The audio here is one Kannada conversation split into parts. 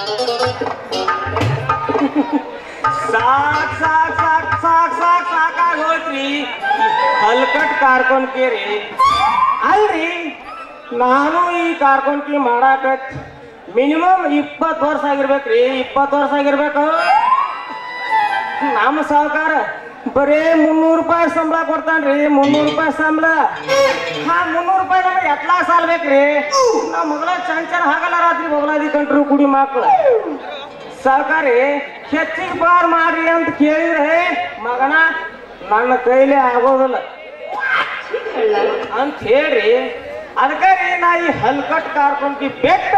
ಸಾಕ್ ಸಾಕ್ ಸಾಕ್ ಸಾಕ್ ಸಾಕ್ ಸಾಕಾಗಿ ಹೋಯ್ತ್ರಿ ಹಲ್ಕಟ್ ಕಾರ್ಕೊಂಡ್ಕೇರಿ ಅಲ್ರಿ ನಾನು ಈ ಕಾರ್ಕೊಂಡ್ಕಿ ಮಾಡಾಕ ಮಿನಿಮಮ್ ಇಪ್ಪತ್ತು ವರ್ಷ ಆಗಿರ್ಬೇಕ್ರಿ ಇಪ್ಪತ್ತು ವರ್ಷ ಆಗಿರ್ಬೇಕು ನಮ್ಮ ಸಾವುಕಾರ ಬರೇ ಮುನ್ನೂರು ರೂಪಾಯಿ ಸಂಬಳ ಕೊಡ್ತಾನ್ರಿ ಮುನ್ನೂರು ರೂಪಾಯಿ ಸಂಬಳ ಹಾ ಮುನ್ನೂರು ರೂಪಾಯಿ ನಮಗೆ ಎಟ್ಲಾ ಸಾಲ ಬೇಕ್ರಿ ನಮ್ಮ ಮಗಳ ಚಂಚನ ಹಾಗಲ್ಲ ರಾತ್ರಿ ಬೊಗಲಾದಿ ಕಂಟ್ರು ಕುಡಿ ಮಕ್ಕಳು ಸಾವುಕಾರಿ ಹೆಚ್ಚಿಗೆ ಪಾರ್ ಮಾಡ್ರಿ ಅಂತ ಕೇಳಿದ್ರೆ ಮಗನ ನನ್ನ ಕೈಲಿ ಆಗೋದಿಲ್ಲ ಅಂತ ಹೇಳ್ರಿ ಅದಕ್ಕೆ ರೀ ನಾ ಈ ಹಲ್ಕಟ್ ಕಾರ್ಕೊಂಡಿ ಬೆಟ್ಟ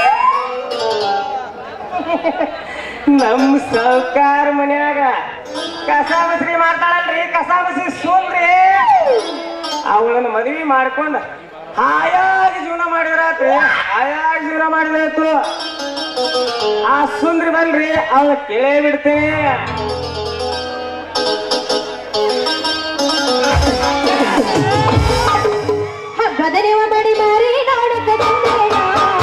ನಮ್ಮ ಸಾವುಕಾರ ಮನ್ಯಾಗ ಕಸ ಮಸ್ರಿ ಮಾಡ್ತಾಳಲ್ರಿ ಕಸ ಮಸ್ರಿ ಸುಲ್ರಿ ಅವಳನ್ನ ಮದ್ವಿ ಮಾಡ್ಕೊಂಡ ಹಾಯಾಗಿ ಜೀವನ ಮಾಡಿದ್ರಾತ್ರಿ ಹಾಯಾಗಿ ಜೀವನ ಮಾಡಿದ್ರಾಯ್ತು ಆ ಸುಂದ್ರಿ ಬಲ್ರಿ ಅವಳ ಕೇಳೇ ಬಿಡ್ತೇನೆ ಹಬ್ಬದ ನೆವ ಮಾಡಿ ಮಾರಿ ನೋಡುತ್ತ ಬಂದೇನ.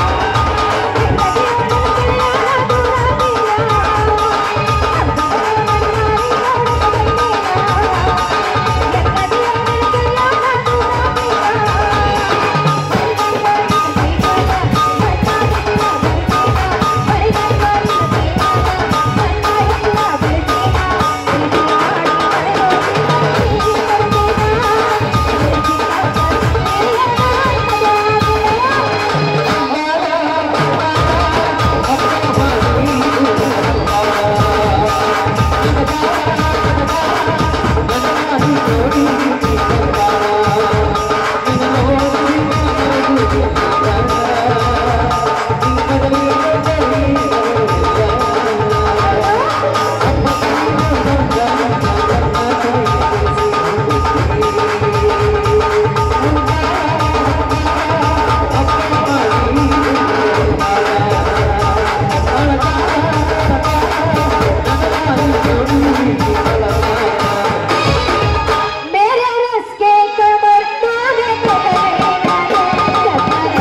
मेरे रस्के कमर तोड़े पकड़े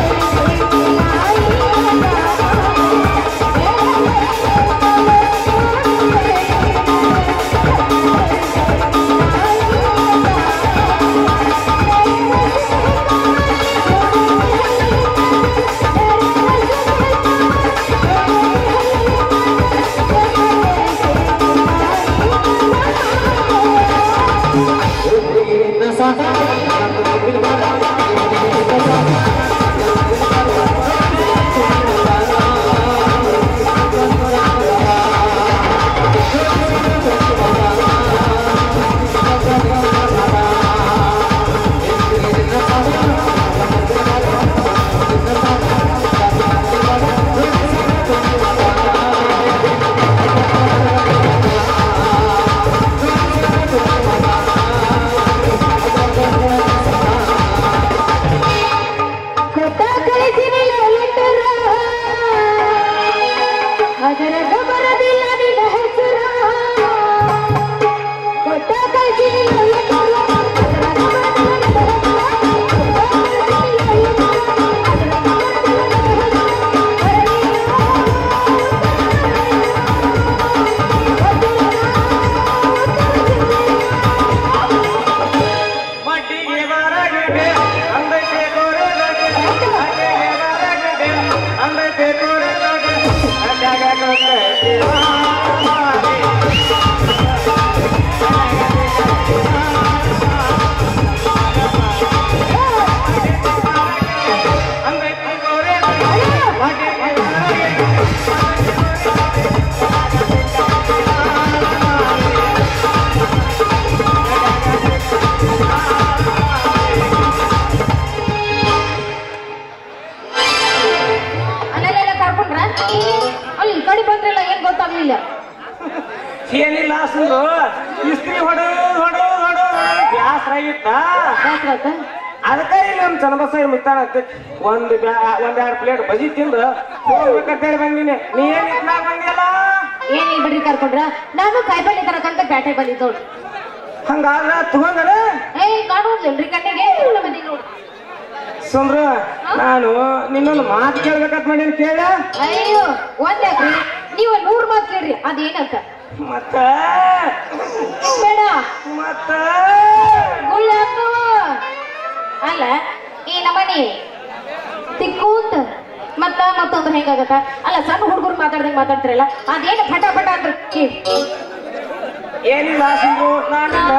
ಕೊಟ್ಟ ಕಳಿಸಿನಿ ಲೆಟರ ಅದರ ಬರದಿಲ್ಲ ನಿನ್ನ ಹೆಸರ ಕೊಟ್ಟ ಕಳಿಸಿನಿ ಲೆಟರ ಮಟ್ಟಿಗೆ ಬರಗಿದೆ ಅಂದಕ್ಕೆ ಕೊರಗದೆ ಮಟ್ಟಿಗೆ ಬರಗಿದೆ ಅಂದಕ್ಕೆ ಕೊರಗದೆ ಅಡ್ಡಾಗ ಕೊರಗದೆ. ಅಂದಕ್ಕೆ ಕೊರಗದೆ ಮಟ್ಟಿಗೆ ಬರಗಿದೆ ಅಲ್ಲೆಲ್ಲ ಕರ್ಕೊಂಡ್ರ ಅಲ್ಲಿ ಈ ಕಡೆ ಬಂದ್ರಲ್ಲ ಏನ್ ಗೊತ್ತಾಗ್ಲಿಲ್ಲ ಏನಿಲ್ಲ ಸುಂದು ಇಸ್ತ್ರಿ ಹೊಡು ಹೊಡು ಹೊಡು ಬ್ಯಾಸರ ಆಗಿತ್ತ ದಾಸರಾತ ಅದಕ್ಕೆ ಇಲ್ಲಿ ನಮ್ಮ ಚನ್ನಬಸ ಮಿತ್ತಾನ ಒಂದು ಬ್ಯಾ ಒಂದ್ ಎರಡು ಪ್ಲೇಟ್ ಬಜಿ ತಿಂದು ಹೋಗ್ಬೇಕಂತ ಹೇಳಿ ಬಂದಿನಿ ನೀ ಏನ್ ಇದ್ನಾಗ ಬಂದಿಯಲ್ಲ ಏನ್ ಇಲ್ಲಿ ಬಿಡ್ರಿ ಕರ್ಕೊಂಡ್ರ ನಾನು ಕಾಯಿಪಲ್ಲೆ ತರಕಂತ ಬ್ಯಾಟೆ ಬಂದಿದ್ದು ನೋಡ್ರಿ ಹಂಗಾದ್ರ ತಗೊಂಡರ ಏ ಕಾಣುವುದಿಲ್ರಿ ಕಣ್ಣಿಗೆ ಇಲ್ಲ ಬಂದಿ ನೋಡ್ರಿ ಸುಂದ್ರ ನಾನು ನಿನ್ನೊಂದು ಮಾತು ಕೇಳ್ಬೇಕಂತ ಮಾಡೀನಿ ಕೇಳ ಅಯ್ಯೋ ಒಂದ್ಯಾಕ್ರಿ ಅದೇನಂತ ಮತ್ತ ಬೇಡ ಮತ್ತ ಗುಳ್ಳ ಹಾಕವ. ಅಲ್ಲ ಈ ನಮನಿ ತಿಕ್ಕು ಅಂತ ಮತ್ತ ಮತ್ತೊಂದು ಹೆಂಗಾಗತ್ತ ಅಲ್ಲ ಸಣ್ಣ ಹುಡುಗರು ಮಾತಾಡ್ದಂಗ್ ಮಾತಾಡ್ತಿರಲ್ಲ ಅದೇನು ಪಟ ಪಟ ಅಂದ್ರೆ ಕೇಳಿ ಏನಿಲ್ಲ ಸಿಂಧು ನಾನಿಲ್ಲ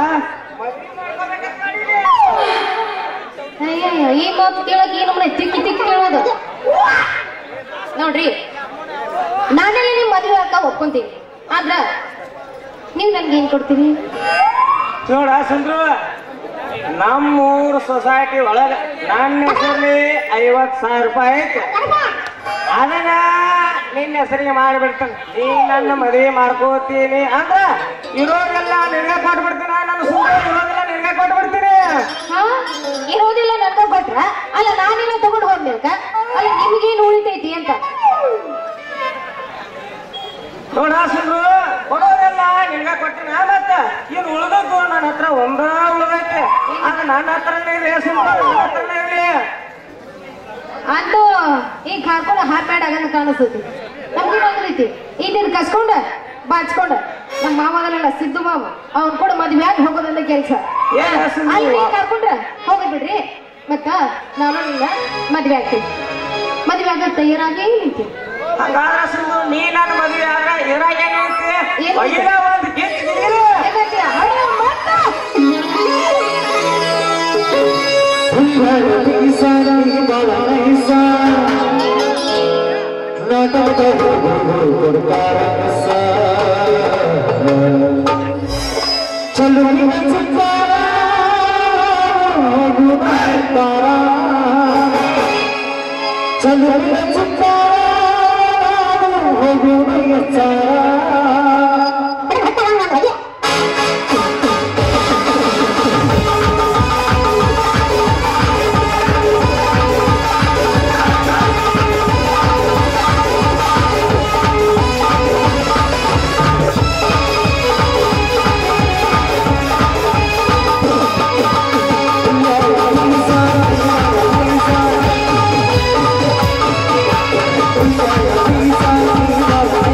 ಅಯ್ಯಯ್ಯ ಈ ಮಾತು ಕೇಳಕ್ ಏನು ಮನೆ ತಿಕ್ಕಿ ತಿಕ್ಕಿ ಕೇಳೋದು ನೋಡ್ರಿ ನಾನೆಲ್ಲ ನಿಮ್ ಮದುವೆ ಅಕ್ಕ ಒಪ್ಕೊಂತೀನಿ ಆದ್ರ ನೀವ್ ನನ್ಗೆ ಏನ್ ಕೊಡ್ತೀರಿ ನೋಡ ಸಿಂಧು ನಮ್ಮೂರ್ ಸೊಸೈಟಿ ಒಳಗ ನನ್ನ ಹೆಸರಲ್ಲಿ ಐವತ್ ಸಾವಿರ ರೂಪಾಯಿ ಐತೆ ಅದನ್ನ ನಿನ್ನ ಹೆಸರಿಗೆ ಮಾಡಿಬಿಡ್ತಾನೆ ನೀ ನನ್ನ ಮದುವೆ ಮಾಡ್ಕೋತೀನಿ ಅಂದ್ರ ಇರೋದೆಲ್ಲ ನಿನಗೆ ಕೊಟ್ಬಿಡ್ತೀನಿ ನನ್ನ ಸುಮ್ಮನೆ ಇರೋದೆಲ್ಲ ನಿನಗೆ ಕೊಟ್ಬಿಡ್ತೀನಿ ಹಾ ಇರೋದಿಲ್ಲ ನನ್ಗ ಕೊಟ್ರ ಅಲ್ಲ ನಾನೆಲ್ಲ ತಗೊಂಡು ಹೋಗ್ಬೇಕ ಅಲ್ಲ ನಿಮ್ಗೇನು ಉಳಿತೈತಿ ಅಂತ ನೋಡ ಸಿಂಧು ಕೊಡೋದೆಲ್ಲ ನಿನಗೆ ಕೊಟ್ಟಿನ ಮತ್ತ ಇನ್ನು ಉಳ್ದದ್ದು ನನ್ನ ಹತ್ರ ಒಂದ ಉಳ್ದೈತೆ ಅದು ನನ್ನ ಹತ್ರನೇ ಇದೆ ಸಿಂಧು ನನ್ನ ಹತ್ರನೇ ಇರ್ಲಿ ಅಂತೂ ಈಗ ಕರ್ಕೊಂಡು ಹಾರ್ಬ್ಯಾಡ್ ಆಗಂಗ ಕಾಣಿಸ್ತೈತಿ ನಮ್ಗೇನೊಂದ್ ರೀತಿ ಇದನ್ನ ಕಸ್ಕೊಂಡ ಬಾಚ್ಕೊಂಡ ನಮ್ಮ ಮಾವಗನೆಲ್ಲ ಸಿದ್ದು ಮಾವ ಅವ್ನ್ ಕೂಡ ಮದ್ವೆ ಆಗಿ ಹೋಗೋದನ್ನ ಕೆಲ್ಸ ಏನ್ ಸಿದ್ದು? ಅಲ್ಲಿ ಕರ್ಕೊಂಡ್ರ ಹೋಗಿ ಬಿಡ್ರಿ ಮತ್ತ ನಾನು ನಿನ್ನ ಮದ್ವೆ ಆಗ್ತೀವಿ ಮದ್ವೆ ಆಗ ತಯಾರಾಗಿ ನಿಂತೀನಿ ಹಂಗಾದ್ರ ಸಿಂಧು ನೀ ನನ್ನ ಮದುವೆ ಆಗ ಇರಾಗ ಏನೈತಿ ಏನು? ಬೈಲ ಒಂದು ಗಿಚ್ಚಿಗಿರಿ ಯಾಕಂದ್ರೆ ಹಳೆ ಮತ್ತ ಚಲು ಚಿತ್ತಾರ ತಾರ ಚಲು ಚಿತ್ತಾರ ಹೋಗು Thank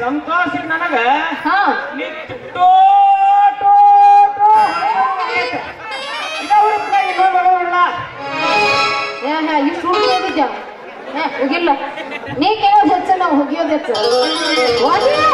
ಸಂತೋಷ ನನಗ ಹಾ ನಿತ್ಯ ಟೋ ಟೋ ಟೋ ಹೊಡೆಯೋಂಗಾಗೈತೆ. ಇದ ಹುಡುಕ್ತ ಇನ್ನೊಂದ್ ಬರೋದಿಲ್ಲ. ಏ ಹೇ ಇಷ್ಟು ಹುಡುಗಿ ಹೋಗಿದ್ಯ ಏ ಹೋಗಿಲ್ಲ ನೀ ಕೇಳೋದು ಹೆಚ್ಚು ನಾವು ಹೋಗಿಯೋದು ಹೆಚ್ಚು ಹೋಗಿಲ್ಲ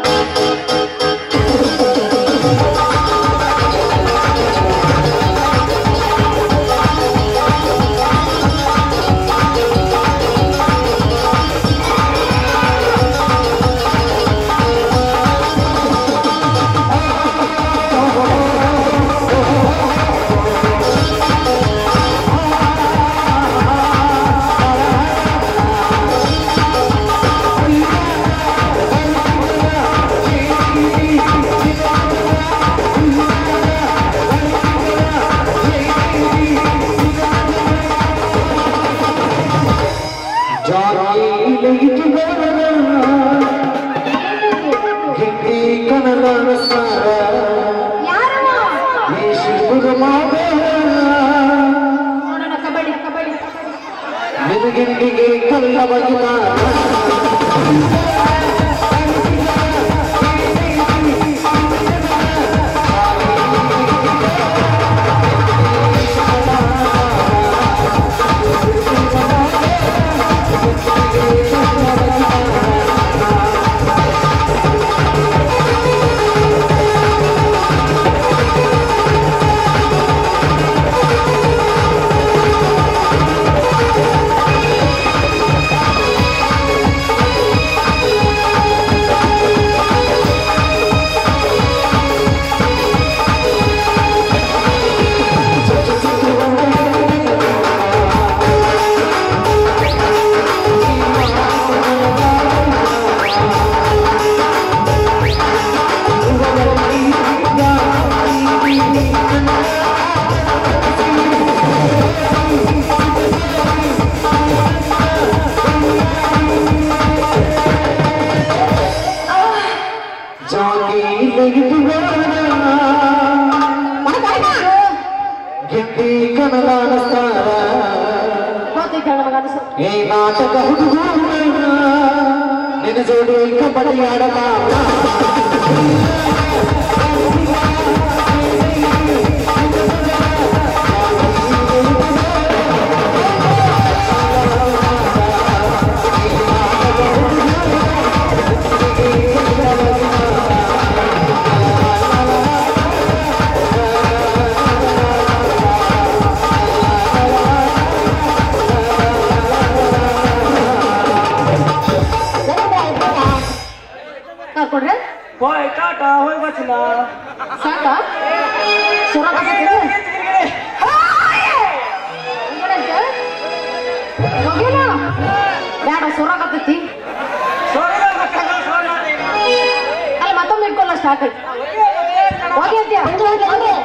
ಹಿಂದಿ ಕನ್ನಡ ಸಾರ ಯಾರವ ಈ ಶಿಲ್ಪದ ಮಾತೆ ನೋಡೋಣ ಕಬಡ್ಡಿ ಕಬಡ್ಡಿ ನಿನಗಿಂದಿಗೆ ಕಲ್ಲ ಬಗಿದ ಜಾಗಿ ಲಗಿದು ಗಿಂದಿ ಕನ್ನಡ ಸಾರ ಗೊತ್ತೈತೆ ಹೇಳ ಮಗ ಅನಿಸು ಈ ನಾಟಕ ಹುಡುಗ ನಿನ್ನ ಜೋಡಿ ಕಬಡ್ಡಿ ಆಡಬ ಕರ್ಕೊಡ್ರೆ ಹೋಯ್ ಟಾಟಾ ಹೋಯ್ ಬಚ್ಚನ ಸಾಕ ಸುರ ಹೋಗಿಲ್ಲ ಬೇಡ ಸುರಾಕತ್ತೈತಿ ಅಲ್ಲಿ ಮತ್ತೊಮ್ಮೆ ಇಟ್ಕೊಳ್ಳ ಸ್ಟಾರ್ಟ್ ಐತಿ ಹೋಗಿ ಅಂತ್ಯ ಹೋಗಿ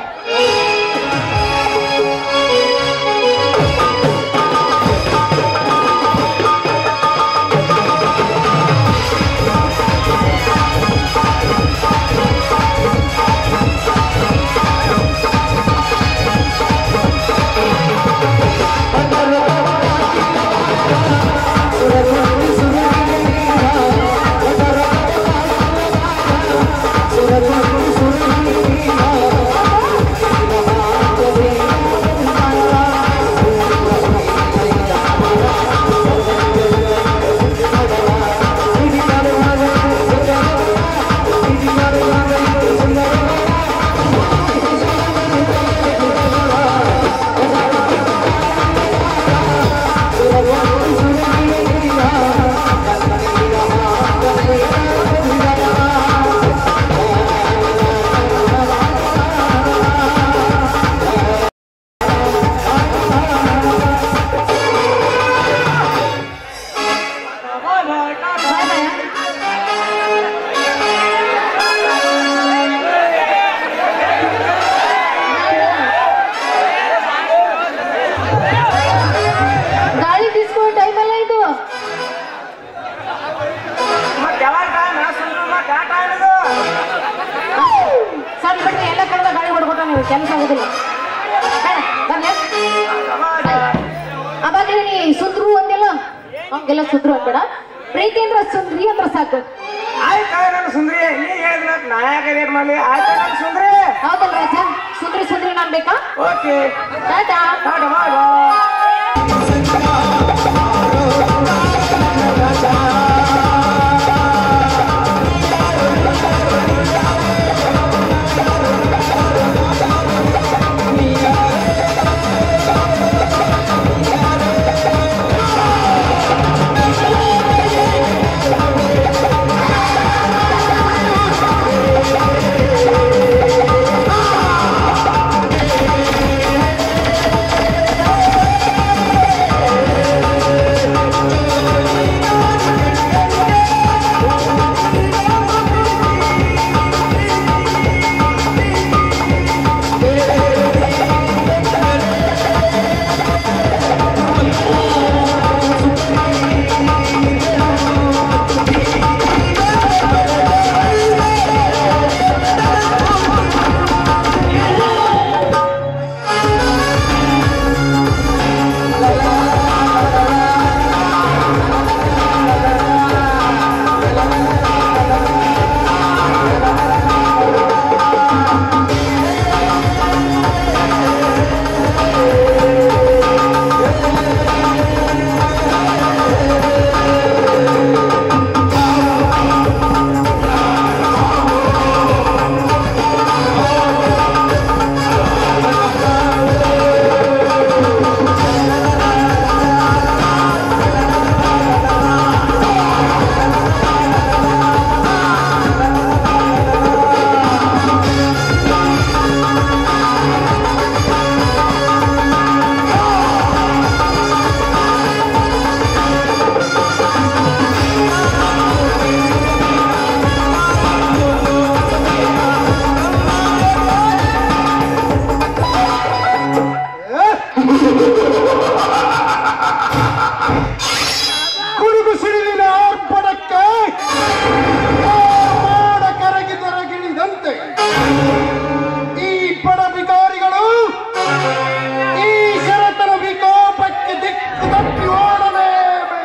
ಬಾಯ್ ಬಾಯ್ ಗಾಳಿ ಡಿಸ್ಕೋ ಟೈಮ್ ಅಲ್ಲ ಇದು ಸಣ್ಣ ಬಿಡ್ರಿ ಎಲ್ಲ ಕಡೆದ ಗಾಳಿ ಹೊಡ್ಕೊಟ್ಟ ನೀವು ಕೆಲಸ ಆಗುದಿಲ್ಲ ಬೇಡ, ಬರ್ಲೆ ಅವಾಗ ನೀ ಸುದ್ರು ಅಂದಿಲ್ಲ ಹಂಗೆಲ್ಲ ಸುದ್ರು ಅನ್ಬೇಡ ಪ್ರೀತಿ ಅಂದ್ರೆ ಸುಂದ್ರಿ ಅಂದ್ರೆ ಸಾಕು ಆಯ್ತ ನನ್ನ ಸುಂದ್ರಿ ನೀ ಹೇಳಿದ್ನ ನಾ ಯಾಕೆ ರೇಟ್ ಮಾಡ್ಲಿ ಆಯ್ತ ನನ್ನ ಸುಂದ್ರಿ ಹೌದಲ್ ರಾಜ ಸುಂದ್ರಿ ಸುಂದ್ರಿ ನಾನ್ ಬೇಕಾ ಓಕೆ ಟಾಟಾ ಟಾಟಾ ಬಾಯ್ ಗುಡುಗು ಸಿಡಿಲಿನ ಆರ್ಭಟಕ್ಕೆ ಆ ಮಾಡ ಕರಗಿದರಗಿಳಿದಂತೆ ಈ ಬಡ ಬಿಕಾರಿಗಳು ಈ ಶರತನ ವಿಕೋಪಕ್ಕೆ ದಿಕ್ಕು ತಪ್ಪಿ ಓಡಲೇಬೇಕು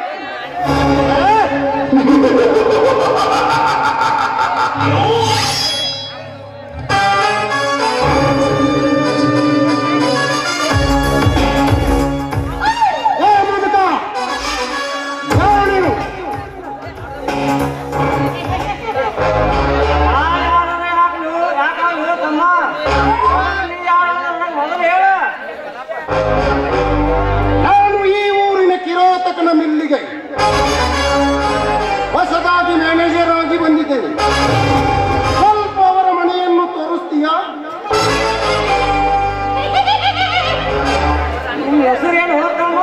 ಏ ಮುದುಕ ಯಾರು ನೀನು ನಾನು ಈ ಊರಿನ ಕಿರಾತಕನ ಮಿಲ್ಲಿಗೆ ಹೊಸದಾಗಿ ಮ್ಯಾನೇಜರ್ ಆಗಿ ಬಂದಿದ್ದೇನೆ ಸ್ವಲ್ಪ ಅವರ ಮನೆಯನ್ನು ತೋರಿಸ್ತೀಯಾ ನಿಮ್ ಹೆಸರೇನು ಹೋಗ್ತಮ್ಮ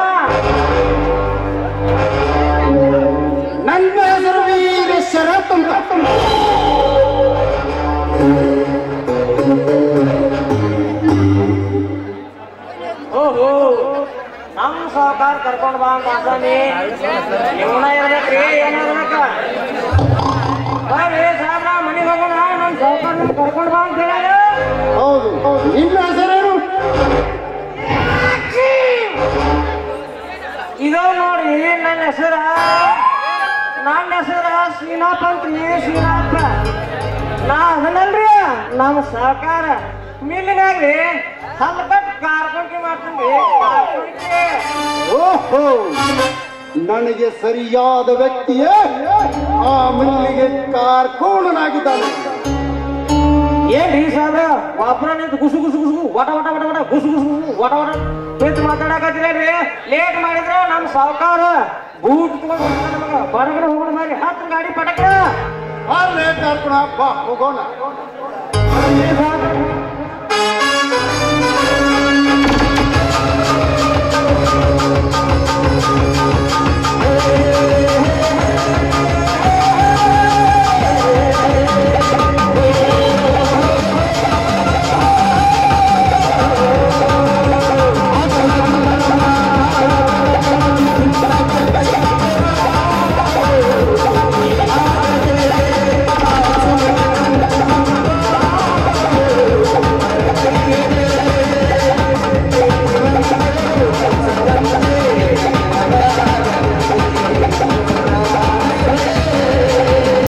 ನನ್ನ ಹೆಸರು ವೀರ ಶರತ್ ಅಂತ ಓಹೋ ನಮ್ ಸಾವುಕಾರ ಕರ್ಕೊಂಡ್ ಬಾ ಅಂತ ಆಸಾಮಿ ಇವನ ಇರ್ಬೇಕ್ರಿ ಏನ್ ಇರ್ಬೇಕ ಬರ್ರಿ ಸಾಬ್ರ ಮನೆಗೆ ಹೋಗೋಣ ನಮ್ ಸಾವುಕಾರ ಕರ್ಕೊಂಡ್ ಬಾ ಅಂತ ಹೇಳ ಹೌದು ನಿನ್ನ ಹೆಸರೇನು ಇದು ನೋಡ್ರಿ ನನ್ನ ಹೆಸರ ನನ್ನ ಹೆಸರ ಶ್ರೀನಾಥ್ ಅಂತ್ರಿ ಶ್ರೀನಾಥ ನಾ ಅದನ್ನಲ್ರಿ ನಮ್ಮ ಸಹಕಾರ ಮಿಲ್ಲಿನಾಗ್ರಿ ಸ್ವಲ್ಪ ಕಾರ್ಕೊಂಡಿ ಮಾಡ್ತೀನಿ ಕಾರ್ಕೊಂಡಿ ಓಹೋ ನನಗೆ ಸರಿಯಾದ ವ್ಯಕ್ತಿಯೇ ಆ ಮಿಲ್ಲಿಗೆ ಕಾರ್ಕೋಣನಾಗಿದ್ದಾನೆ ಏನ್ರಿ ಸಾಬ್ರ ಒಬ್ಬರ ನಿಂತು ಗುಸು ಗುಸು ಗುಸು ವಟ ವಟ ವಟ ವಟ ಗುಸು ಗುಸು ಗುಸು ವಟ ವಟ ನಿಂತು ಮಾತಾಡಕತ್ತೀರಿ ಲೇಟ್ ಮಾಡಿದ್ರ ನಮ್ಮ ಸಾವುಕಾರ ಬೂಟ್ ತಗೊಂಡು ಹೋಗ್ತಾನೆ ನಮಗ ಹೊರಗಡೆ ಹೋಗೋಣ ಮಾಡಿ ಹತ್ರ ಗಾಡಿ ಪಟಕ್ರ ಅಲ್ಲೇ ಕಾರ್ಕೋಣ ಬಾ ಹೋಗೋಣ ಏ